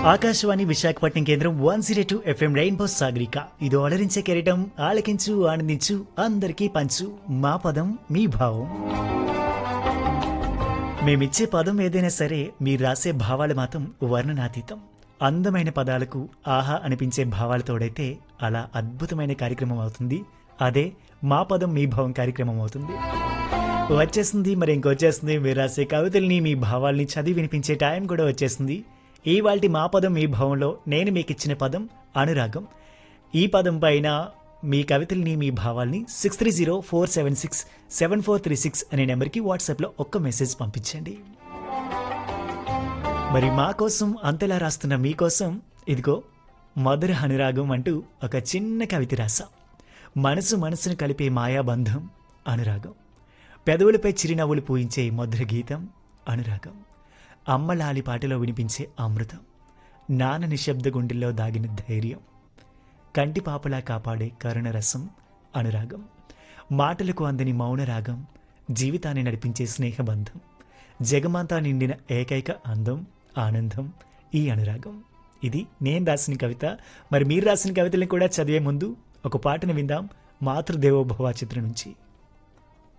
ఆకాశవాణి విశాఖపట్నం కేంద్రం one zero two FM Rainbow Sagarika ఇది అలరించే కెరటం ఆలకించు ఆనందించు అందరికీ పంచు మా పదం మీ భావం మేమిచ్చే పదం ఏదైనా సరే మీరు రాసే భావాలు మాత్రం వర్ణనాతీతం అందమైన పదాలకు ఆహా అనిపించే భావాలతోడైతే అలా అద్భుతమైన కార్యక్రమం అవుతుంది అదే మా పదం మీ భావం కార్యక్రమం అవుతుంది వచ్చేసింది మరి ఇంకొచ్చేస్తుంది మీరు రాసే కవితల్ని మీ భావాల్ని చదివి వినిపించే టైం కూడా వచ్చేసింది ఈ వాల్టి మా పదం మీ భావంలో నేను మీకు ఇచ్చిన పదం అనురాగం ఈ పదం పైన మీ కవితల్ని మీ భావాల్ని six three zero four seven six seven four three six అనే నెంబర్కి వాట్సాప్లో ఒక్క మెసేజ్ పంపించండి మరి మా కోసం అంతలా రాస్తున్న మీకోసం ఇదిగో మధుర అనురాగం అంటూ ఒక చిన్న కవిత రాసా మనసు మనసును కలిపే మాయాబంధం అనురాగం పెదవులపై చిరునవ్వులు పూయించే మధుర గీతం అనురాగం అమ్మలాలి పాటలో వినిపించే అమృతం నాన్న నిశ్శబ్ద గుండెల్లో దాగిన ధైర్యం కంటి పాపలా కాపాడే కరుణ రసం అనురాగం మాటలకు అందని మౌన రాగం జీవితాన్ని నడిపించే స్నేహబంధం జగమంతా నిండిన ఏకైక అందం ఆనందం ఈ అనురాగం ఇది నేను రాసిన కవిత మరి మీరు రాసిన కవితలను కూడా చదివే ముందు ఒక పాటను విందాం మాతృదేవోభవ చిత్రం నుంచి